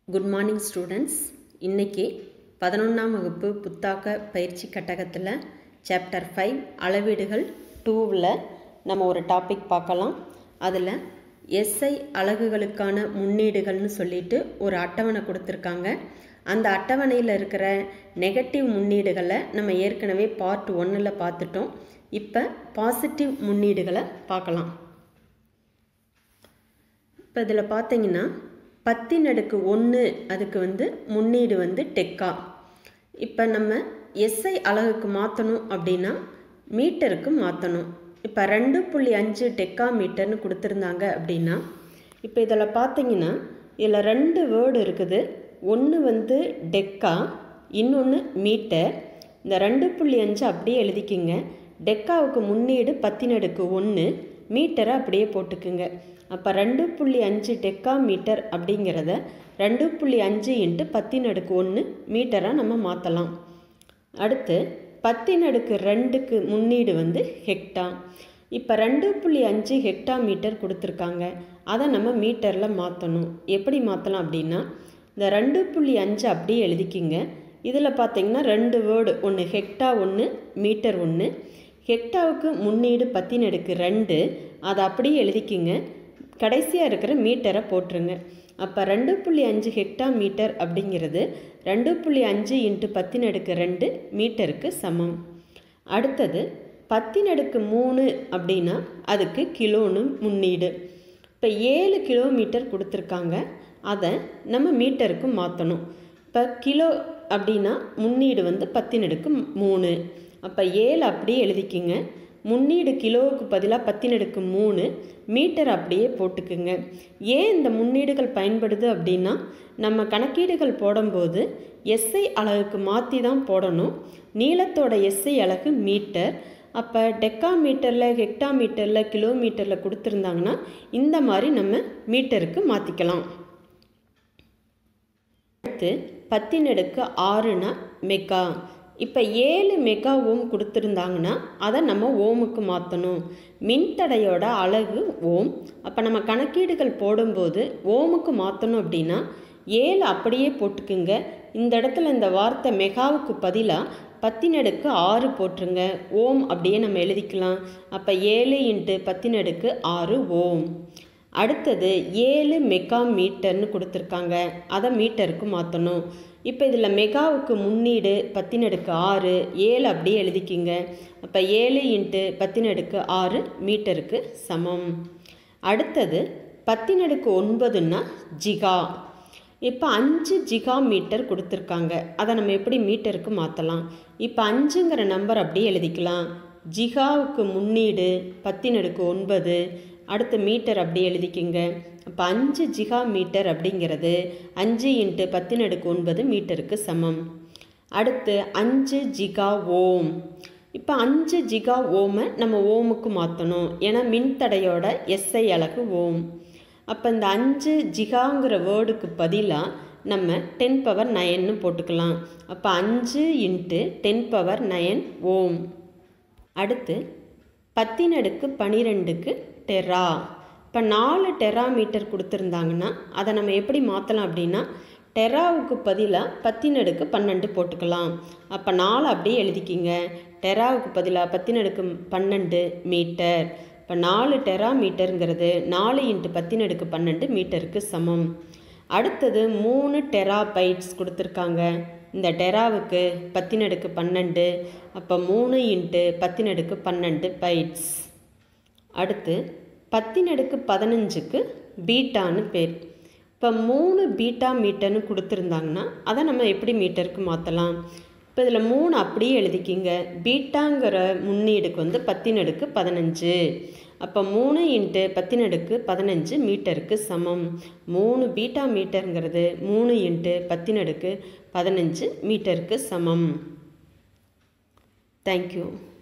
good morning students இன்றைக்கி பதினொன்றாம் வகுப்பு புத்தாக்க பயிற்சி கட்டகத்தில் சாப்டர் ஃபைவ் அளவீடுகள் டூவில் நம்ம ஒரு டாபிக் பார்க்கலாம் அதில் எஸ்ஐ அலகுகளுக்கான முன்னீடுகள்னு சொல்லிட்டு ஒரு அட்டவணை கொடுத்துருக்காங்க அந்த அட்டவணையில் இருக்கிற நெகட்டிவ் முன்னீடுகளை நம்ம ஏற்கனவே பார்ட் ஒன்னில் பார்த்துட்டோம் இப்போ பாசிட்டிவ் முன்னீடுகளை பார்க்கலாம் இப்போ இதில் பார்த்தீங்கன்னா பத்தின் அடுக்கு ஒன்று அதுக்கு வந்து முன்னீடு வந்து டெக்கா இப்போ நம்ம எஸ்ஐ அலகுக்கு மாற்றணும் அப்படின்னா மீட்டருக்கு மாற்றணும் இப்போ ரெண்டு புள்ளி அஞ்சு டெக்கா மீட்டர்னு கொடுத்துருந்தாங்க அப்படின்னா இப்போ இதில் பார்த்தீங்கன்னா இதில் ரெண்டு வேர்டு இருக்குது ஒன்று வந்து டெக்கா இன்னொன்று மீட்டர் இந்த ரெண்டு புள்ளி அஞ்சு அப்படியே எழுதிக்கிங்க டெக்காவுக்கு முன்னீடு பத்தினடுக்கு ஒன்று மீட்டரை அப்படியே போட்டுக்குங்க அப்போ ரெண்டு புள்ளி அஞ்சு டெக்கா மீட்டர் அப்படிங்கிறத ரெண்டு புள்ளி அஞ்சு இன்ட்டு பத்தின் அடுக்கு ஒன்று மீட்டராக நம்ம மாற்றலாம் அடுத்து பத்தின் அடுக்கு ரெண்டுக்கு முன்னீடு வந்து ஹெக்டா இப்போ ரெண்டு புள்ளி அஞ்சு ஹெக்டா மீட்டர் கொடுத்துருக்காங்க அதை நம்ம மீட்டரில் மாற்றணும் எப்படி மாற்றலாம் அப்படின்னா இந்த ரெண்டு புள்ளி அஞ்சு அப்படியே எழுதிக்கிங்க இதில் பார்த்தீங்கன்னா ரெண்டு வேர்டு ஒன்று ஹெக்டா ஒன்று மீட்டர் ஒன்று ஹெக்டாவுக்கு முன்னீடு பத்தின் அடுக்கு ரெண்டு அதை அப்படியே எழுதிக்கிங்க கடைசியாக இருக்கிற மீட்டரை போட்டுருங்க அப்போ ரெண்டு புள்ளி அஞ்சு ஹெக்டா மீட்டர் அப்படிங்கிறது ரெண்டு புள்ளி அஞ்சு இன்ட்டு பத்தின் அடுக்கு ரெண்டு மீட்டருக்கு சமம் அடுத்தது பத்தின் அடுக்கு மூணு அப்படின்னா அதுக்கு கிலோன்னு முன்னீடு இப்போ ஏழு கிலோமீட்டர் கொடுத்துருக்காங்க அதை நம்ம மீட்டருக்கு மாற்றணும் இப்போ கிலோ அப்படின்னா முன்னீடு வந்து பத்தின் அடுக்கு மூணு அப்போ ஏழு அப்படியே எழுதிக்கிங்க முன்னீடு கிலோவுக்கு பதிலாக பத்தினடுக்கு மூணு மீட்டர் அப்படியே போட்டுக்குங்க ஏன் இந்த முன்னீடுகள் பயன்படுது அப்படின்னா நம்ம கணக்கீடுகள் போடும்போது எஸ்ஐ அலகுக்கு மாற்றி தான் போடணும் நீளத்தோட எஸ்ஐ அலகு மீட்டர் அப்போ டெக்கா மீட்டரில் ஹெக்டா மீட்டரில் கிலோமீட்டரில் கொடுத்துருந்தாங்கன்னா இந்த மாதிரி நம்ம மீட்டருக்கு மாற்றிக்கலாம் அடுத்து பத்தினடுக்கு ஆறுனா மெகா இப்போ ஏழு மெகா ஓம் கொடுத்துருந்தாங்கன்னா அதை நம்ம ஓமுக்கு மாற்றணும் மின்தடையோட அலகு ஓம் அப்போ நம்ம கணக்கீடுகள் போடும்போது ஓமுக்கு மாற்றணும் அப்படின்னா ஏழு அப்படியே போட்டுக்குங்க இந்த இடத்துல இந்த வார்த்தை மெகாவுக்கு பதிலாக பத்தினடுக்கு ஆறு போட்டுருங்க ஓம் அப்படியே நம்ம எழுதிக்கலாம் அப்போ ஏழு இன்ட்டு பத்தினடுக்கு ஆறு ஓம் அடுத்தது ஏழு மெகா மீட்டர்னு கொடுத்துருக்காங்க அதை மீட்டருக்கு மாற்றணும் இப்போ இதில் மெகாவுக்கு முன்னீடு பத்தினடுக்கு ஆறு ஏழு அப்படியே எழுதிக்கிங்க அப்போ ஏழு இன்ட்டு பத்தினடுக்கு ஆறு மீட்டருக்கு சமம் அடுத்தது பத்தினடுக்கு ஒன்பதுன்னா ஜிகா இப்போ அஞ்சு ஜிகா மீட்டர் கொடுத்துருக்காங்க அதை நம்ம எப்படி மீட்டருக்கு மாற்றலாம் இப்போ அஞ்சுங்கிற நம்பர் அப்படியே எழுதிக்கலாம் ஜிகாவுக்கு முன்னீடு பத்தினடுக்கு ஒன்பது அடுத்து மீட்டர் அப்படியே எழுதிக்கிங்க அப்போ அஞ்சு ஜிகா மீட்டர் அப்படிங்கிறது அஞ்சு இன்ட்டு பத்தினடுக்கு ஒன்பது மீட்டருக்கு சமம் அடுத்து அஞ்சு ஜிகா ஓம் இப்போ அஞ்சு ஜிகா ஓமை நம்ம ஓமுக்கு மாற்றணும் ஏன்னா மின்தடையோட எஸ்ஐ அலகு ஓம் அப்போ இந்த அஞ்சு ஜிகாங்கிற வேர்டுக்கு பதிலாக நம்ம டென் பவர் நயன்னு போட்டுக்கலாம் அப்போ அஞ்சு into ten power nine ohm அடுத்து பத்தினடுக்கு பனிரெண்டுக்கு டெரா இப்போ நாலு டெரா மீட்டர் கொடுத்துருந்தாங்கன்னா அதை நம்ம எப்படி மாற்றலாம் அப்படின்னா டெராவுக்கு பதிலாக பத்தினடுக்கு பன்னெண்டு போட்டுக்கலாம் அப்போ நாலு அப்படியே எழுதிக்கிங்க டெராவுக்கு பதிலாக பத்தினடுக்கு பன்னெண்டு மீட்டர் இப்போ நாலு டெரா மீட்டருங்கிறது நாலு இன்ட்டு பத்தினடுக்கு பன்னெண்டு மீட்டருக்கு சமம் அடுத்தது மூணு டெரா பைட்ஸ் கொடுத்துருக்காங்க இந்த டெராவுக்கு பத்தினடுக்கு பன்னெண்டு அப்போ மூணு இன்ட்டு பத்தினடுக்கு பன்னெண்டு பைட்ஸ் அடுத்து பத்தினடுக்கு பதினஞ்சுக்கு பீட்டான்னு பேர் இப்போ மூணு பீட்டா மீட்டர்னு கொடுத்துருந்தாங்கன்னா அதை நம்ம எப்படி மீட்டருக்கு மாற்றலாம் இப்போ இதில் மூணு அப்படியே எழுதிக்கிங்க பீட்டாங்கிற முன்னீடுக்கு வந்து பத்தினடுக்கு பதினஞ்சு அப்போ மூணு இன்ட்டு பத்தினடுக்கு பதினஞ்சு மீட்டருக்கு சமம் மூணு பீட்டா மீட்டருங்கிறது மூணு இன்ட்டு பத்தினடுக்கு பதினஞ்சு மீட்டருக்கு சமம் தேங்க்யூ